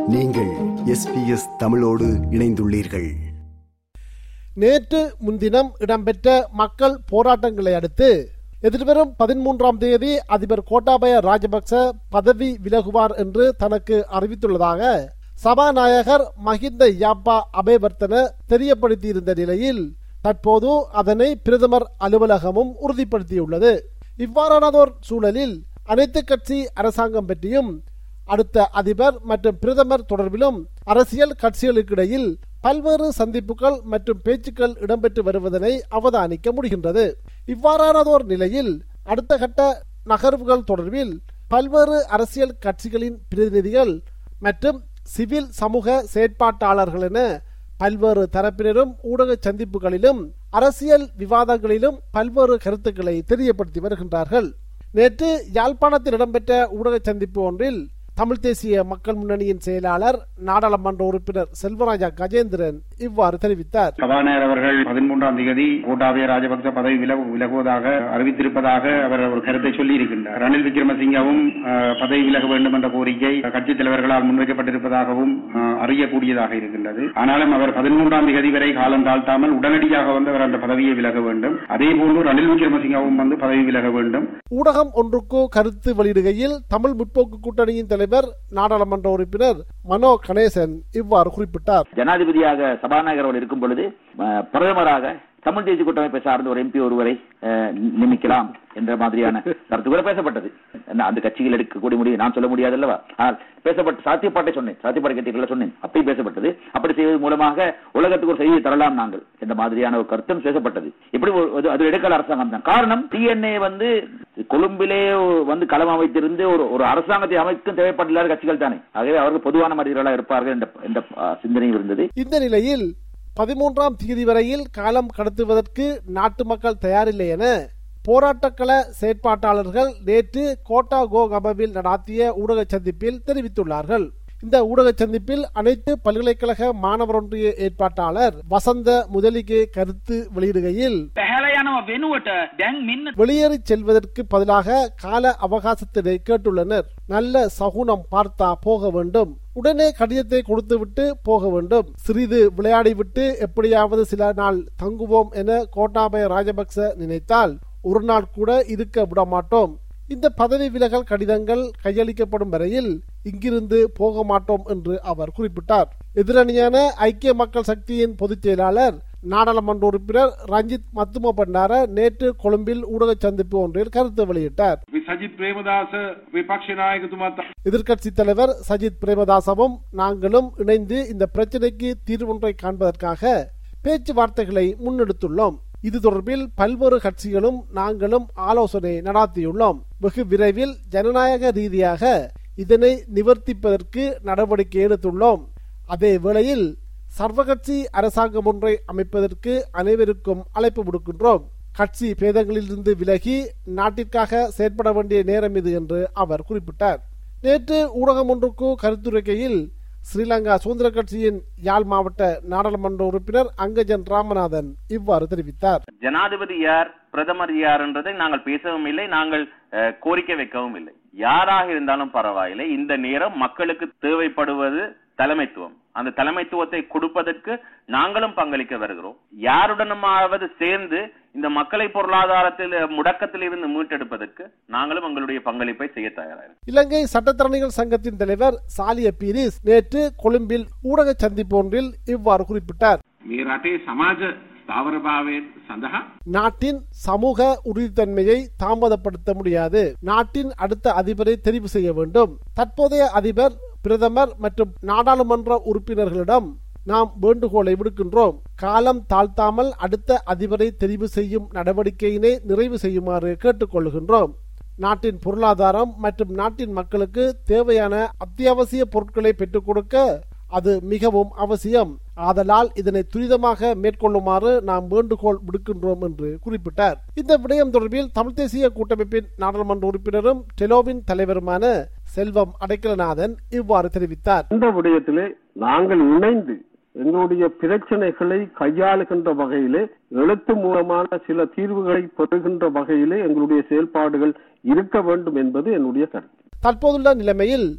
நீங்கள் எஸ்பிஎஸ் தமிழோடு இணைந்துள்ளீர்கள் நேற்று முன்தினம் இடம்பெற்ற மக்கள் போராட்டங்களை அடுத்து எதிர்வரும் பதிமூன்றாம் தேதி அதிபர் கோட்டாபய ராஜபக்ச பதவி விலகுவார் என்று தனக்கு அறிவித்துள்ளதாக சபாநாயகர் மஹிந்த யாப்பா அபேவர்த்தன தெரியப்படுத்தியிருந்த நிலையில் தற்போது அதனை பிரதமர் அலுவலகமும் உறுதிப்படுத்தியுள்ளது இவ்வாறானதோர் சூழலில் அனைத்து கட்சி அரசாங்கம் பற்றியும் அடுத்த அதிபர் மற்றும் பிரதமர் தொடர்பிலும் அரசியல் கட்சிகளுக்கிடையில் பல்வேறு சந்திப்புகள் மற்றும் பேச்சுக்கள் இடம்பெற்று வருவதனை அவதானிக்க முடிகின்றது இவ்வாறானதோர் நிலையில் அடுத்த கட்ட நகர்வுகள் தொடர்பில் பல்வேறு அரசியல் கட்சிகளின் பிரதிநிதிகள் மற்றும் சிவில் சமூக செயற்பாட்டாளர்கள் என பல்வேறு தரப்பினரும் ஊடக சந்திப்புகளிலும் அரசியல் விவாதங்களிலும் பல்வேறு கருத்துக்களை தெரியப்படுத்தி வருகின்றார்கள் நேற்று யாழ்ப்பாணத்தில் இடம்பெற்ற ஊடக சந்திப்பு ஒன்றில் தமிழ் தேசிய மக்கள் முன்னணியின் செயலாளர் நாடாளுமன்ற உறுப்பினர் செல்வராஜா கஜேந்திரன் இவ்வாறு தெரிவித்தார் சபாநாயகர் அவர்கள் பதிமூன்றாம் தேதி கோட்டாபய ராஜபக்ச பதவி விலகு விலகுவதாக அறிவித்திருப்பதாக அவர் ஒரு கருத்தை சொல்லி இருக்கின்றார் ரணில் விக்ரமசிங்கவும் அஹ், பதவி விலக வேண்டும் என்ற கோரிக்கை கட்சித் தலைவர்களால் முன்வைக்கப்பட்டிருப்பதாகவும் அஹ், அறியக்கூடியதாக இருக்கின்றது ஆனாலும் அவர் பதிமூன்றாம் தேதி வரை காலம் தாழ்த்தாமல் உடனடியாக வந்து அவர் அந்த பதவியை விலக வேண்டும் அதே போன்று ரணில் விக்ரமசிங்கவும் வந்து பதவி விலக வேண்டும் ஊடகம் ஒன்றுக்கு கருத்து வெளியிடுகையில் தமிழ் முற்போக்கு கூட்டணியின் தலைவர் நாடாளுமன்ற உறுப்பினர் மனோ கணேசன் இவ்வாறு குறிப்பிட்டார் ஜனாதிபதியாக சபாநாயகர் அவர் இருக்கும் பொழுது அஹ், பிரதமராக தமிழ் தேசிய கூட்டமைப்பை சார்ந்த ஒரு எம்பி ஒருவரை அஹ், நியமிக்கலாம் என்ற மாதிரியான கருத்து கூட பேசப்பட்டது என்ன, அந்த கட்சிகள் எடுக்கக்கூடிய முடியும் நான் சொல்ல முடியாது அல்லவா ஆனால் பேசப்பட்ட சாத்தியப்பாட்டை சொன்னேன் சாத்தியப்பாடு கேட்டீர்கள் சொன்னேன் அப்பயும் பேசப்பட்டது அப்படி செய்வது மூலமாக உலகத்துக்கு ஒரு செய்தியை தரலாம் நாங்கள் என்ற மாதிரியான ஒரு கருத்தும் பேசப்பட்டது இப்படி ஒரு- அது- அது இடைக்கால அரசாங்கம் தான் காரணம் டிஎன்ஏ வந்து கொழும்பிலே வந்து களம் அமைத்திருந்து ஒரு ஒரு அரசாங்கத்தை அமைக்கும் தேவைப்பட்டில்லாத கட்சிகள் தானே ஆகவே அவர்கள் பொதுவான மனிதர்களாக இருப்பார்கள் என்ற என்ற அஹ், சிந்தனையும் இருந்தது இந்த நிலையில் பதிமூன்றாம் தேதி வரையில் காலம் கடத்துவதற்கு நாட்டு மக்கள் தயாரில்லை என போராட்டக்கள செயற்பாட்டாளர்கள் நேற்று கோட்டா கோ கபவில் நடாத்திய ஊடக சந்திப்பில் தெரிவித்துள்ளார்கள் இந்த ஊடக சந்திப்பில் அனைத்து பல்கலைக்கழக மாணவர் ஒன்றிய ஏற்பாட்டாளர் வசந்த முதலிகே கருத்து வெளியிடுகையில் පැහැල යනව වෙනුවට දැන් මෙන්න வெளியேறி செல்வதற்கு பதிலாக கால அவகாசத்தினை கேட்டுள்ளனர் நல்ல சகுனம் பார்த்தா போக வேண்டும் உடனே கடிதத்தை கொடுத்துவிட்டு போக வேண்டும் சிறிது விளையாடிவிட்டு எப்படியாவது சில நாள் தங்குவோம் என கோட்டாபய ராஜபக்ச நினைத்தால் ஒரு நாள் கூட இருக்க விட மாட்டோம் இந்த பதவி விலகல் கடிதங்கள் கையளிக்கப்படும் வரையில் இங்கிருந்து போக மாட்டோம் என்று அவர் குறிப்பிட்டார் எதிரணியான ஐக்கிய மக்கள் சக்தியின் பொதுச் செயலாளர் நாடாளுமன்ற உறுப்பினர் ரஞ்சித் மத்தும பண்டார நேற்று கொழும்பில் ஊடக சந்திப்பு ஒன்றில் கருத்து வெளியிட்டார் සජිත් ප්‍රේමදාස විපක්ෂ නායකතුමත් எதிர்க்கட்சி தலைவர் சஜித் பிரேமதாசவும் நாங்களும் இணைந்து இந்த பிரச்சினைக்கு தீர்வொன்றை காண்பதற்காக பேச்சுவார்த்தைகளை முன்னெடுத்துள்ளோம் இது தொடர்பில் பல்வேறு கட்சிகளும் நாங்களும் ஆலோசனை நடாத்தியுள்ளோம் வெகு விரைவில் ஜனநாயக ரீதியாக இதனை நிவர்த்திப்பதற்கு நடவடிக்கை எடுத்துள்ளோம் அதே வேளையில் சர்வகட்சி அரசாங்கம் ஒன்றை அமைப்பதற்கு அனைவருக்கும் அழைப்பு விடுக்கின்றோம் கட்சி பேதங்களிலிருந்து விலகி நாட்டிற்காக செயற்பட வேண்டிய நேரம் இது என்று அவர் குறிப்பிட்டார் நேற்று ஊடகம் ஒன்றுக்கு கருத்துரைக்கையில் ஸ்ரீலங்கா சுதந்திர கட்சியின் யாழ் மாவட்ட நாடாளுமன்ற உறுப்பினர் அங்கஜன் ராமநாதன் இவ்வாறு தெரிவித்தார் ஜனாதிபதி யார் பிரதமர் யார் என்றதை நாங்கள் பேசவும் இல்லை நாங்கள் அஹ், கோரிக்கை வைக்கவும் இல்லை யாராக இருந்தாலும் பரவாயில்லை இந்த நேரம் மக்களுக்கு தேவைப்படுவது தலைமைத்துவம் அந்த தலைமைத்துவத்தை கொடுப்பதற்கு நாங்களும் பங்களிக்க வருகிறோம் யாருடனுமாவது சேர்ந்து இந்த மக்களை பொருளாதாரத்தில் முடக்கத்தில் இருந்து மீட்டெடுப்பதற்கு நாங்களும் எங்களுடைய பங்களிப்பை செய்ய தயாராக இலங்கை சட்டத்தரணிகள் சங்கத்தின் தலைவர் சாலிய பீரிஸ் நேற்று கொழும்பில் ஊடக சந்திப்பு ஒன்றில் இவ்வாறு குறிப்பிட்டார் මේ රටේ සමාජ ස්ථාවරභාවයෙන් සඳහා நாட்டின் சமூக உறுதித்தன்மையை தாமதப்படுத்த முடியாது நாட்டின் அடுத்த அதிபரை தெரிவு செய்ய வேண்டும் தற்போதைய அதிபர் பிரதமர் மற்றும் நாடாளுமன்ற உறுப்பினர்களிடம் நாம் வேண்டுகோளை விடுக்கின்றோம் காலம் தாழ்த்தாமல் அடுத்த அதிபரை தெரிவு செய்யும் நடவடிக்கையினை நிறைவு செய்யுமாறு கேட்டுக்கொள்கின்றோம் நாட்டின் பொருளாதாரம் மற்றும் நாட்டின் மக்களுக்கு தேவையான அத்தியாவசிய பொருட்களை பெற்றுக் கொடுக்க அது மிகவும் அவசியம் ஆதலால் இதனை துரிதமாக மேற்கொள்ளுமாறு நாம் வேண்டுகோள் விடுக்கின்றோம் என்று குறிப்பிட்டார் இந்த விடயம் தொடர்பில் தமிழ் தேசிய கூட்டமைப்பின் நாடாளுமன்ற உறுப்பினரும் டெலோவின் தலைவருமான செல்வம் அடைக்கலநாதன் இவ்வாறு தெரிவித்தார் இந்த விடயத்திலே நாங்கள் இணைந்து எங்களுடைய பிரச்சனைகளை கையாளுகின்ற வகையிலே எழுத்து மூலமான சில தீர்வுகளை பெறுகின்ற வகையிலே எங்களுடைய செயல்பாடுகள் இருக்க வேண்டும் என்பது என்னுடைய கருத்து தற்போதுள்ள நிலைமையில்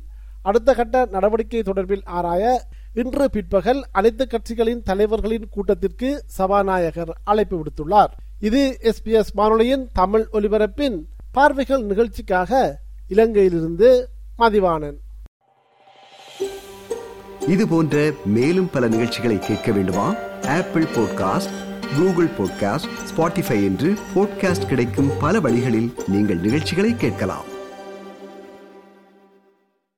அடுத்த கட்ட நடவடிக்கை தொடர்பில் ஆராய இன்று பிற்பகல் அனைத்து கட்சிகளின் தலைவர்களின் கூட்டத்திற்கு சபாநாயகர் அழைப்பு விடுத்துள்ளார் இது எஸ்பிஎஸ் வானொலியின் தமிழ் ஒலிபரப்பின் பார்வைகள் நிகழ்ச்சிக்காக இலங்கையிலிருந்து மதிவாணன் இது போன்ற மேலும் பல நிகழ்ச்சிகளை கேட்க வேண்டுமா Apple podcast Google podcast Spotify என்று பாட்காஸ்ட் கிடைக்கும் பல வழிகளில் நீங்கள் நிகழ்ச்சிகளை கேட்கலாம்